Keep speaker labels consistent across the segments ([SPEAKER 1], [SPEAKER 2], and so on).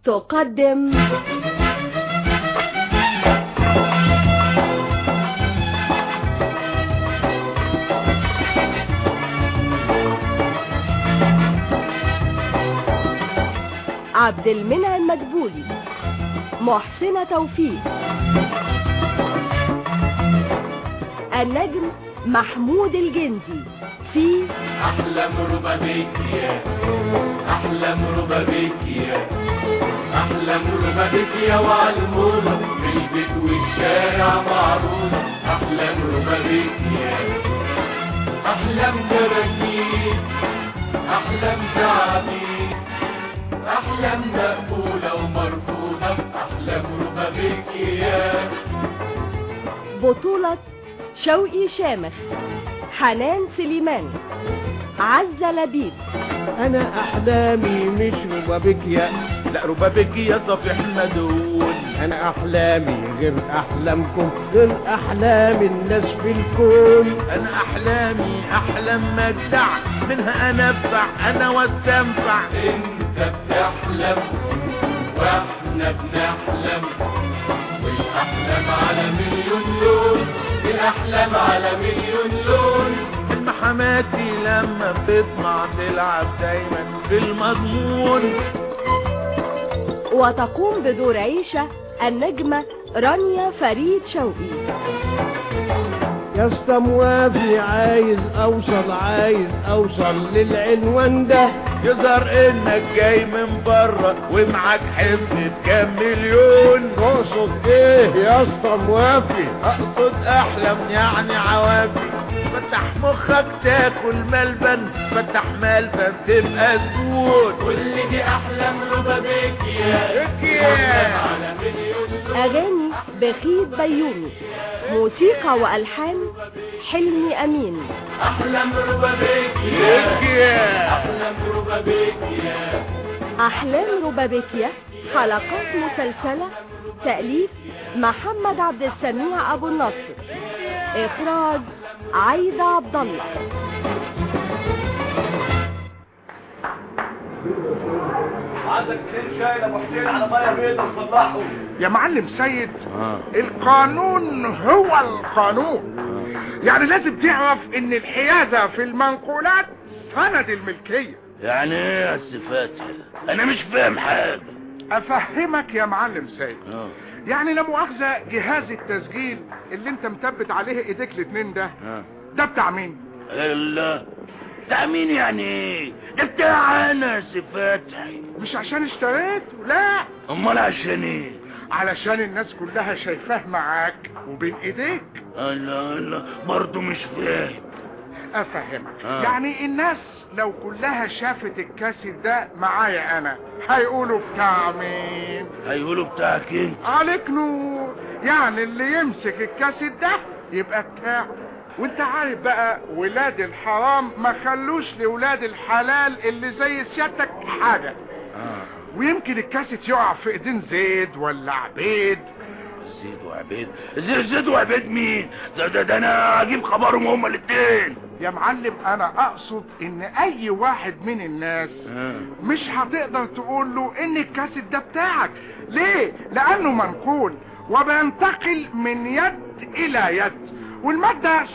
[SPEAKER 1] تقدم عبد المنعم مدبولي محسنة توفيق النجم محمود الجندي في
[SPEAKER 2] أحلم ربابيك يا أحلم ربابيك يا أحلم ربابيك يا وعلمومة في البيت والشارع معروفة أحلم ربابيك يا أحلم كراكيب أحلم تعابير أحلم مقبولة ومرفوضة أحلم ربابيك يا
[SPEAKER 1] بطولة شوقي شامخ حنان سليمان عزة لبيب
[SPEAKER 3] انا احلامي مش ربابيكيا لا ربابيكيا صفيح مدون انا احلامي غير احلامكم غير احلام الناس في الكون انا احلامي احلام مجدع منها انفع انا واستنفع
[SPEAKER 2] انت بتحلم واحنا بنحلم والاحلام على مليون لون الاحلام على مليون لون
[SPEAKER 3] حلم حماتي لما بتطمع تلعب دايما في المضمون
[SPEAKER 1] وتقوم بدور عيشة النجمة رانيا فريد شوقي
[SPEAKER 3] يا اسطى موافي عايز اوصل عايز اوصل للعنوان ده يظهر انك جاي من بره ومعاك حفظ كام مليون تقصد ايه يا اسطى موافي اقصد احلم يعني عوافي فتح مخك تاكل ملبن فتح ملبن تبقى زبون
[SPEAKER 2] كل دي احلام ربابيك يا
[SPEAKER 3] يا
[SPEAKER 2] احلام على مليون لون
[SPEAKER 1] أغاني بخيت بيومي موسيقى وألحان حلمي أمين
[SPEAKER 2] احلام ربابيك يا
[SPEAKER 3] يا
[SPEAKER 2] احلام ربابيك يا
[SPEAKER 1] أحلام ربابيكيا حلقات مسلسلة تأليف محمد عبد السميع أبو النصر إخراج عايدة عبد الله
[SPEAKER 4] عندك اتنين شاي يا ابو حسين على ميه بيضة تصلحه
[SPEAKER 5] يا معلم سيد القانون هو القانون يعني لازم تعرف ان الحيازة في المنقولات سند الملكية
[SPEAKER 6] يعني ايه يا الصفاتي انا مش فاهم حاجه
[SPEAKER 5] افهمك يا معلم سيد
[SPEAKER 6] اه
[SPEAKER 5] يعني لا مؤاخذة جهاز التسجيل اللي انت مثبت عليه ايديك الاتنين ده
[SPEAKER 6] اه
[SPEAKER 5] ده بتاع مين
[SPEAKER 6] الا بتاع مين يعني ايه ده بتاع انا يا صفاتي
[SPEAKER 5] مش عشان اشتريت لا
[SPEAKER 6] امال عشان ايه
[SPEAKER 5] علشان الناس كلها شايفاه معاك وبين ايديك
[SPEAKER 6] الله الله برضه مش فاهم
[SPEAKER 5] افهمك
[SPEAKER 6] آه.
[SPEAKER 5] يعني الناس لو كلها شافت الكاسيت ده معايا انا هيقولوا بتاع مين
[SPEAKER 6] هيقولوا بتاعك انت
[SPEAKER 5] عليك نور يعني اللي يمسك الكاسيت ده يبقى بتاعه وانت عارف بقى ولاد الحرام ما خلوش لولاد الحلال اللي زي سيادتك حاجة
[SPEAKER 6] اه
[SPEAKER 5] ويمكن الكاسيت يقع في ايدين زيد ولا عبيد
[SPEAKER 6] زيد وعبيد زيد, زيد وعبيد مين ده ده, ده انا اجيب خبرهم هما الاتنين
[SPEAKER 5] يا معلم انا اقصد ان اي واحد من الناس
[SPEAKER 6] اه
[SPEAKER 5] مش هتقدر تقول له ان الكاسيت ده بتاعك ليه لانه منقول وبينتقل من يد الى يد والمادة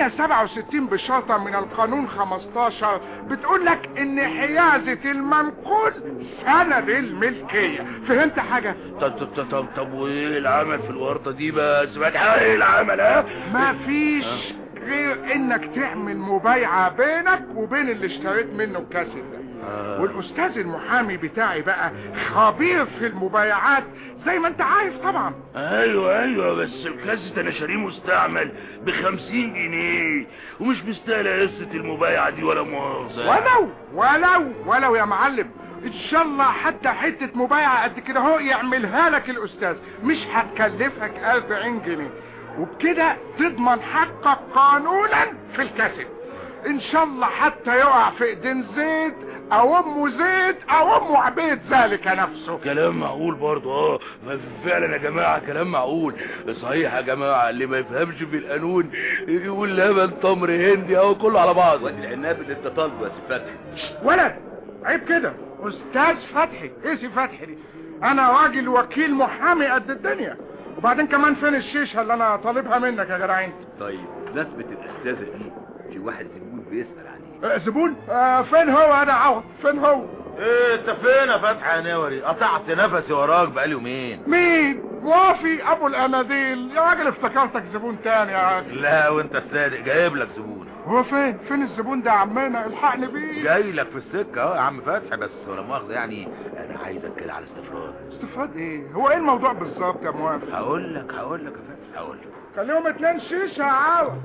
[SPEAKER 5] 767 بشرطة من القانون 15 بتقول لك ان حيازة المنقول سند الملكية فهمت حاجة
[SPEAKER 6] طب طب طب طب, طب وايه العمل في الورطه دي بقى سمعت ايه العمل ها
[SPEAKER 5] ما فيش غير انك تعمل مبايعة بينك وبين اللي اشتريت منه الكاسيت ده
[SPEAKER 6] آه.
[SPEAKER 5] والاستاذ المحامي بتاعي بقى خبير في المبايعات زي ما انت عارف طبعا
[SPEAKER 6] ايوه ايوه بس الكاسيت انا شاريه مستعمل بخمسين جنيه ومش مستاهله قصه المبايعه دي ولا مؤاخذه
[SPEAKER 5] ولو ولو ولو يا معلم ان شاء الله حتى حتة مبايعة قد كده هو يعملها لك الاستاذ مش هتكلفك 40 جنيه وبكده تضمن حقك قانونا في الكاسيت ان شاء الله حتى يقع في ايدين زيد او امه زيد او امه عبيد ذلك نفسه
[SPEAKER 6] كلام معقول برضه اه فعلا يا جماعه كلام معقول صحيح يا جماعه اللي ما يفهمش في القانون يقول لبن تمر هندي اهو كله على بعض
[SPEAKER 4] وادي العناب اللي انت طالبه يا سي فتحي
[SPEAKER 5] ولد عيب كده استاذ فتحي ايه سي فتحي دي انا راجل وكيل محامي قد الدنيا وبعدين كمان فين الشيشه اللي انا طالبها منك يا جدع انت
[SPEAKER 3] طيب نسبة الأستاذة دي في واحد زبون بيسأل عليه
[SPEAKER 5] آه، زبون آه فين هو انا عوض فين هو
[SPEAKER 3] ايه انت فين يا فتحي يا نوري قطعت نفسي وراك بقالي يومين
[SPEAKER 5] مين موافي ابو الاناديل يا راجل افتكرتك زبون تاني يا راجل
[SPEAKER 3] لا وانت الصادق جايب لك زبون
[SPEAKER 5] هو فين فين الزبون ده يا عمنا الحقني بيه
[SPEAKER 3] جاي لك في السكة اهو يا عم فتحي بس ولا مؤاخذة يعني انا عايزك كده على استفراد
[SPEAKER 5] استفاد ايه هو ايه الموضوع بالظبط يا موافي
[SPEAKER 3] هقول لك هقول لك يا فتحي هقول لك
[SPEAKER 5] خليهم اتنين شيشه يا عوض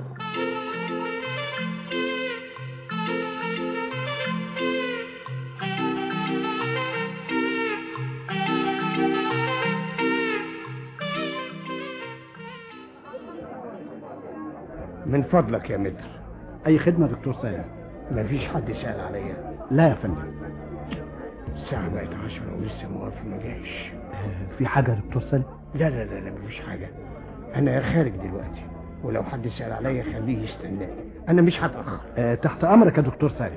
[SPEAKER 7] من فضلك يا متر
[SPEAKER 8] اي خدمة دكتور سالم
[SPEAKER 7] مفيش حد سأل عليا
[SPEAKER 8] لا يا فندم
[SPEAKER 7] الساعة بقت عشرة ولسه موافق ما جاش
[SPEAKER 8] آه، في حاجة يا دكتور سالم
[SPEAKER 7] لا لا لا لا مفيش حاجة أنا خارج دلوقتي ولو حد سأل عليا خليه يستناني أنا مش هتأخر
[SPEAKER 8] آه، تحت امرك يا دكتور سالم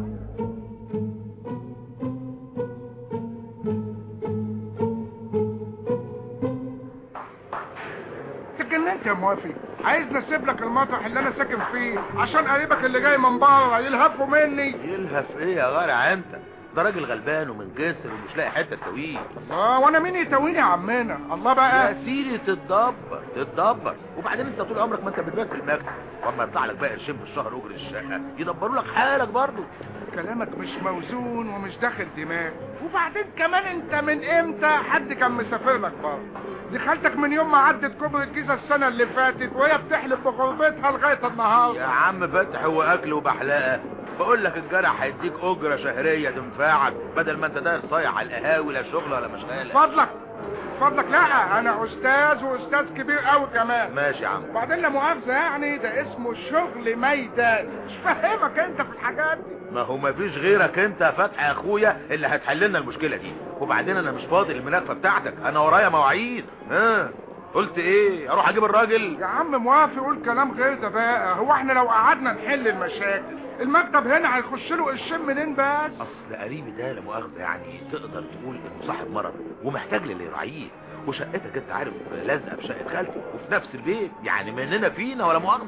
[SPEAKER 5] اتجننت يا موافي عايز نسيب لك المطرح اللي انا ساكن فيه عشان قريبك اللي جاي من بره يلهفوا مني
[SPEAKER 3] يلهف ايه يا غارع انت ده راجل غلبان ومنكسر ومش لاقي حته تويه
[SPEAKER 5] الله وانا مين يتويني يا عمنا الله
[SPEAKER 3] يا
[SPEAKER 5] بقى
[SPEAKER 3] سيدي تتدبر تتدبر وبعدين انت طول عمرك ما انت بتبات في المكتب واما يطلع لك بقى قرشين في الشهر اجر الشقه يدبروا لك حالك برضه
[SPEAKER 5] كلامك مش موزون ومش داخل دماغ وبعدين كمان انت من امتى حد كان مسافر لك بره دي خالتك من يوم ما عدت كوبري الجيزه السنه اللي فاتت وهي بتحلف بغربتها لغايه
[SPEAKER 3] يا
[SPEAKER 5] النهارده
[SPEAKER 3] عم فتح هو اكل وبحلقه بقول لك الجرح هيديك اجره شهريه تنفعك بدل ما انت داير صايع على القهاوي لا شغل ولا مشغله
[SPEAKER 5] فضلك فضلك لا انا استاذ واستاذ كبير قوي كمان
[SPEAKER 3] ماشي يا عم
[SPEAKER 5] وبعدين لا مؤاخذه يعني ده اسمه شغل ميدان مش فاهمك انت في الحاجات دي
[SPEAKER 3] ما هو مفيش غيرك انت يا فتحي يا اخويا اللي هتحل لنا المشكله دي وبعدين انا مش فاضي المناقشه بتاعتك انا ورايا مواعيد ها قلت ايه اروح اجيب الراجل
[SPEAKER 5] يا عم موافق قول كلام غير ده بقى هو احنا لو قعدنا نحل المشاكل المكتب هنا هيخش له قرشين منين بس
[SPEAKER 3] اصل قريبي ده لا مؤاخذه يعني تقدر تقول انه صاحب مرض ومحتاج للي يراعيه وشقتك انت عارف لازقه في شقه خالتي وفي نفس البيت يعني مننا فينا ولا مؤاخذه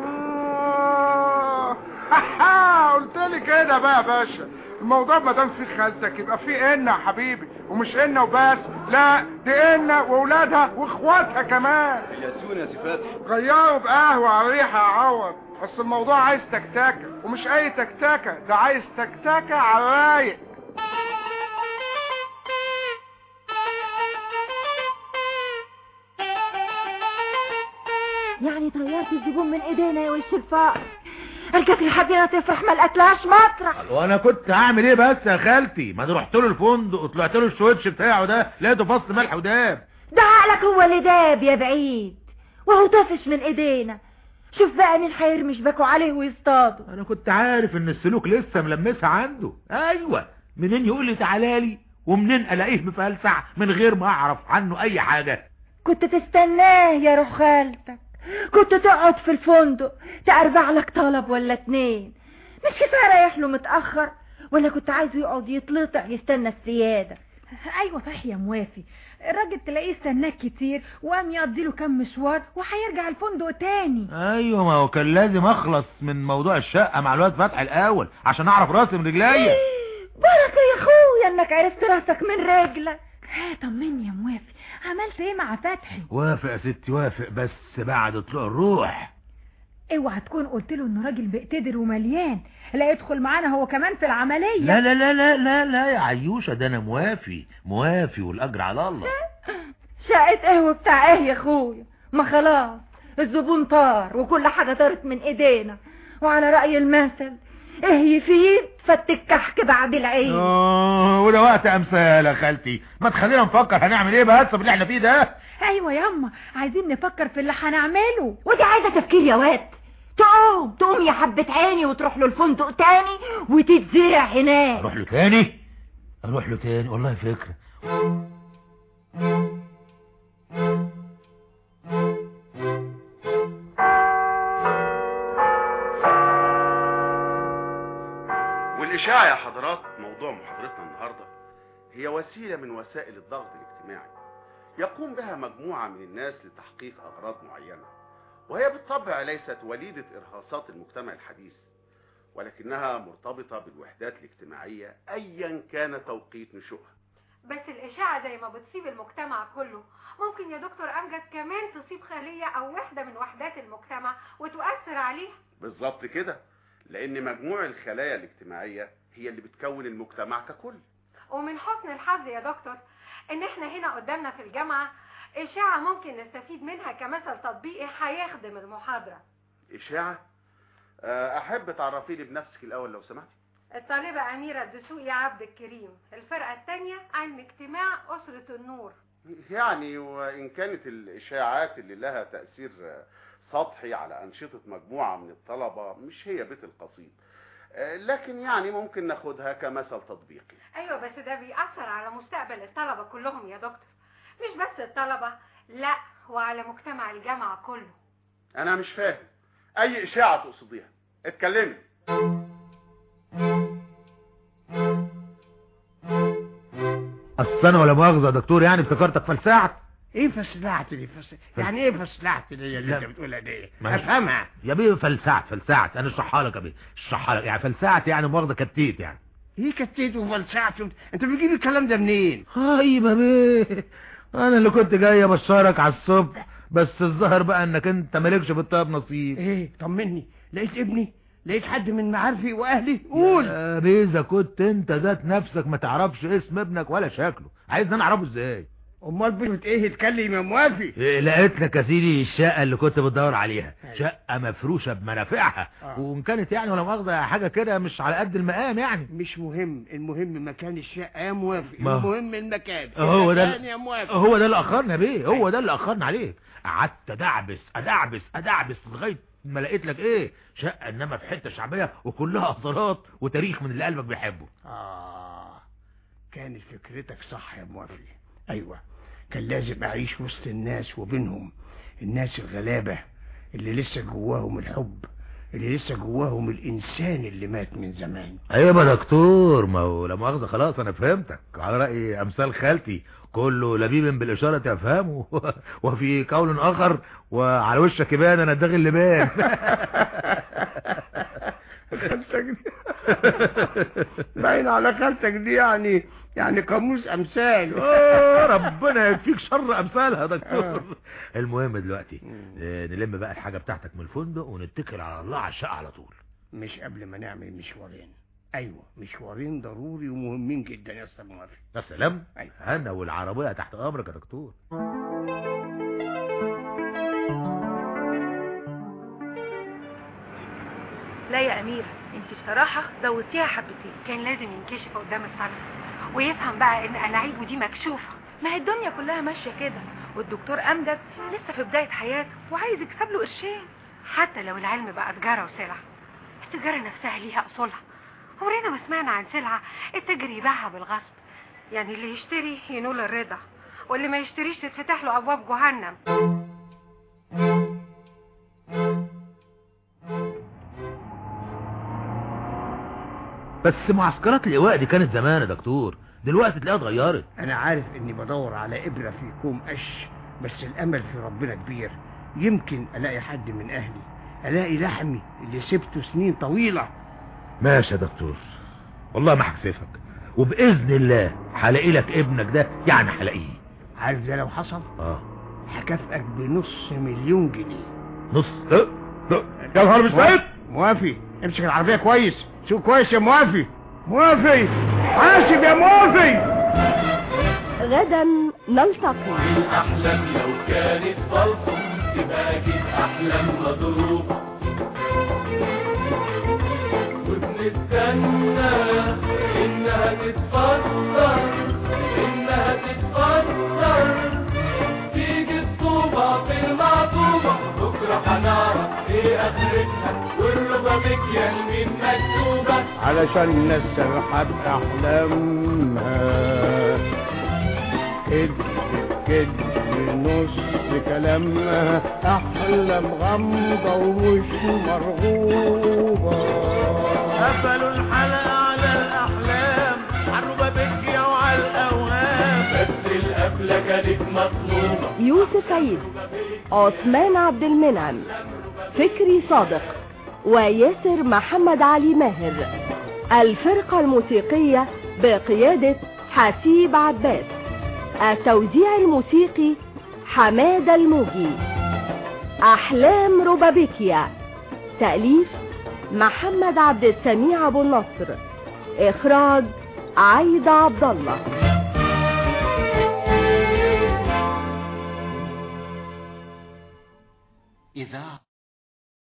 [SPEAKER 5] آه، قلت لي كده بقى يا باشا الموضوع ما دام في خالتك يبقى في إنا يا حبيبي ومش إنا وبس لا دي إنا واولادها واخواتها كمان
[SPEAKER 4] الياسون يا سي فتحي
[SPEAKER 5] غيروا بقهوة على الريحة يا عوض بس الموضوع عايز تكتاكة ومش اي تكتاكة ده عايز تكتاكة على الرايق
[SPEAKER 9] يعني طيرت الزبون من ايدينا يا وش الفقر رجعت لحدنا تفرح ما لقتلهاش مطرح
[SPEAKER 3] وانا كنت هعمل ايه بس يا خالتي ما انا رحت له الفندق وطلعت له السويتش بتاعه ده لقيته فصل ملح وداب
[SPEAKER 9] ده عقلك هو اللي داب يا بعيد وهو طفش من ايدينا شوف بقى مين هيرمي شباكه عليه ويصطاده
[SPEAKER 3] انا كنت عارف ان السلوك لسه ملمسها عنده ايوه منين يقول لي تعالى لي ومنين الاقيه مفلسع من غير ما اعرف عنه اي حاجه
[SPEAKER 9] كنت تستناه يا روح خالتك كنت تقعد في الفندق تأربع لك طلب ولا اتنين مش كفاية رايح له متأخر ولا كنت عايزه يقعد يتلطع يستنى السيادة
[SPEAKER 10] ايوه صح يا موافي الراجل تلاقيه استناك كتير وقام يقضي له كام مشوار وهيرجع الفندق تاني
[SPEAKER 3] ايوه ما هو كان لازم اخلص من موضوع الشقه مع الواد فتحي الاول عشان اعرف راسي من رجليا
[SPEAKER 9] بركة يا اخويا انك عرفت راسك من رجلك
[SPEAKER 10] ها طمني يا موافي عملت ايه مع فتحي
[SPEAKER 3] وافق يا ستي وافق بس بعد طلوع الروح
[SPEAKER 10] اوعى تكون قلت له انه راجل بيقتدر ومليان لا يدخل معانا هو كمان في العملية
[SPEAKER 3] لا لا لا لا لا لا يا عيوشة ده انا موافي موافي والاجر على الله
[SPEAKER 9] شقة ايه وبتاع ايه يا اخويا ما خلاص الزبون طار وكل حاجة طارت من ايدينا وعلى رأي المثل ايه يفيد فك كحك بعد العيد
[SPEAKER 3] آه، وده وقت امثال يا خالتي ما تخلينا نفكر هنعمل ايه بس باللي احنا فيه ده
[SPEAKER 10] ايوه ياما عايزين نفكر في اللي هنعمله
[SPEAKER 9] ودي عايزة تفكير يا واد تقوم تقوم يا حبة عيني وتروح له الفندق تاني وتتزرع هناك
[SPEAKER 3] اروح له تاني اروح له تاني والله فكرة
[SPEAKER 4] والإشاعة يا حضرات موضوع
[SPEAKER 11] موضوع محاضرتنا النهاردة هي وسيلة من وسائل الضغط الاجتماعي يقوم بها مجموعة من الناس لتحقيق أغراض معينة وهي بالطبع ليست وليدة إرهاصات المجتمع الحديث ولكنها مرتبطة بالوحدات الاجتماعية أيا كان توقيت نشوئها
[SPEAKER 12] بس الإشاعة زي ما بتصيب المجتمع كله ممكن يا دكتور أمجد كمان تصيب خلية أو وحدة من وحدات المجتمع وتؤثر عليه
[SPEAKER 11] بالظبط كده لأن مجموع الخلايا الاجتماعية هي اللي بتكون المجتمع ككل
[SPEAKER 12] ومن حسن الحظ يا دكتور إن إحنا هنا قدامنا في الجامعة إشاعة ممكن نستفيد منها كمثل تطبيقي هيخدم المحاضرة
[SPEAKER 11] إشاعة آه، أحب تعرفيني بنفسك الأول لو سمحتي
[SPEAKER 12] الطالبة أميرة الدسوقي عبد الكريم الفرقة الثانية علم اجتماع أسرة النور
[SPEAKER 11] يعني وإن كانت الإشاعات اللي لها تأثير آه، سطحي على أنشطة مجموعة من الطلبة مش هي بيت القصيد آه، لكن يعني ممكن ناخدها كمثل تطبيقي
[SPEAKER 12] أيوة بس ده بيأثر على مستقبل الطلبة كلهم يا دكتور مش بس الطلبة لا وعلى مجتمع الجامعة كله
[SPEAKER 11] أنا مش فاهم أي إشاعة تقصديها اتكلمي
[SPEAKER 13] اصل انا ولا مؤاخذه يا دكتور يعني افتكرتك فلسعت
[SPEAKER 7] ايه فسلعت دي فس... يعني ايه فسلعت دي اللي
[SPEAKER 13] لا.
[SPEAKER 7] انت بتقولها دي
[SPEAKER 13] ما هي-
[SPEAKER 7] افهمها
[SPEAKER 13] يا بيه فلسعت فلسعت انا اشرحها لك يا بيه اشرحها لك يعني فلسعت يعني مؤاخذه كتيت يعني
[SPEAKER 7] ايه كتيت وفلسعت وانت- انت بتجيب الكلام ده منين
[SPEAKER 13] طيب يا بيه انا اللي كنت جاي ابشرك على الصبح بس الظاهر بقى انك انت مالكش في الطيب نصيب
[SPEAKER 7] ايه طمني لقيت ابني لقيت حد من معارفي واهلي قول
[SPEAKER 13] يا بيه اذا كنت انت ذات نفسك ما تعرفش اسم ابنك ولا شكله عايزني انا اعرفه ازاي
[SPEAKER 7] امال بنت ايه اتكلم يا موافي
[SPEAKER 13] إيه، لقيت لك يا سيدي الشقه اللي كنت بتدور عليها شقه مفروشه بمنافعها
[SPEAKER 7] آه.
[SPEAKER 13] وان كانت يعني ولا مؤاخذه حاجه كده مش على قد المقام يعني
[SPEAKER 7] مش مهم المهم مكان الشقه يا موافي
[SPEAKER 13] ما-
[SPEAKER 7] المهم المكان
[SPEAKER 13] هو ده
[SPEAKER 7] المكان يا موافي
[SPEAKER 13] هو ده اللي اخرنا يا بيه هو ده اللي اخرنا عليك قعدت ادعبس ادعبس ادعبس لغايه ما لقيت لك ايه شقه انما في حته شعبيه وكلها اثارات وتاريخ من اللي قلبك بيحبه
[SPEAKER 7] اه كانت فكرتك صح يا موافي ايوه كان لازم اعيش وسط الناس وبينهم الناس الغلابه اللي لسه جواهم الحب اللي لسه جواهم الانسان اللي مات من زمان
[SPEAKER 13] ايوه يا دكتور ما هو لا مؤاخذه خلاص انا فهمتك على راي امثال خالتي كله لبيب بالاشاره تفهمه وفي قول اخر وعلى وشك يبان انا الداغي اللي بان
[SPEAKER 7] خالتك دي باين على خالتك دي يعني يعني قاموس امثال
[SPEAKER 13] آه، ربنا يكفيك شر امثالها يا دكتور
[SPEAKER 7] آه.
[SPEAKER 13] المهم دلوقتي آه، نلم بقى الحاجه بتاعتك من الفندق ونتكل على الله على الشقه على طول
[SPEAKER 7] مش قبل ما نعمل مشوارين ايوه مشوارين ضروري ومهمين جدا يا استاذ موافي
[SPEAKER 13] يا سلام
[SPEAKER 7] أيوة.
[SPEAKER 13] انا والعربيه تحت امرك يا دكتور
[SPEAKER 14] لا يا أميرة انت بصراحة زودتيها حبتين
[SPEAKER 12] كان لازم ينكشف قدام الطلبة ويفهم بقى ان ألاعيبه دي مكشوفة
[SPEAKER 14] ما هي الدنيا كلها ماشية كده والدكتور أمجد لسه في بداية حياته وعايز يكسب له قرشين
[SPEAKER 12] حتى لو العلم بقى تجارة وسلع التجارة نفسها ليها أصولها عمرنا ما سمعنا عن سلعة التاجر يبيعها بالغصب يعني اللي يشتري ينول الرضا واللي ما يشتريش تتفتح له أبواب جهنم
[SPEAKER 13] بس معسكرات الايواء دي كانت زمان يا دكتور دلوقتي تلاقيها اتغيرت
[SPEAKER 7] انا عارف اني بدور على ابره في كوم قش بس الامل في ربنا كبير يمكن الاقي حد من اهلي الاقي لحمي اللي سبته سنين طويله
[SPEAKER 13] ماشي يا دكتور والله ما هكسفك وباذن الله هلاقي لك ابنك ده يعني هلاقيه
[SPEAKER 7] عارف ده لو حصل
[SPEAKER 13] اه
[SPEAKER 7] هكافئك بنص مليون جنيه
[SPEAKER 13] نص اه اه يا نهار مش
[SPEAKER 7] موافي موافي امسك العربيه كويس سوق كويس يا موافي موافي حاسب يا موافي
[SPEAKER 1] غدا نلتقي
[SPEAKER 2] أحلام لو كانت بلطم تبقى أكيد أحلام مضروبة وبنستنى إنها تتفسر إنها تتفسر تيجي الطوبة في المعطوبة بكرة هنعرف إيه آخرتها والربابيك يا مين مكتوبة
[SPEAKER 3] علشان نسرحب احلامها كذب كذب نص كلامها احلام غامضه ومش مرغوبه
[SPEAKER 2] قفلوا الحلقة على الأحلام الحفلة كانت مطلوبة
[SPEAKER 1] يوسف عيد عثمان عبد المنعم فكري صادق وياسر محمد علي ماهر الفرقة الموسيقية بقيادة حسيب عباس التوزيع الموسيقي حماد الموجي أحلام روبابيكيا تأليف محمد عبد السميع أبو النصر إخراج عايدة عبد الله
[SPEAKER 15] إذاعة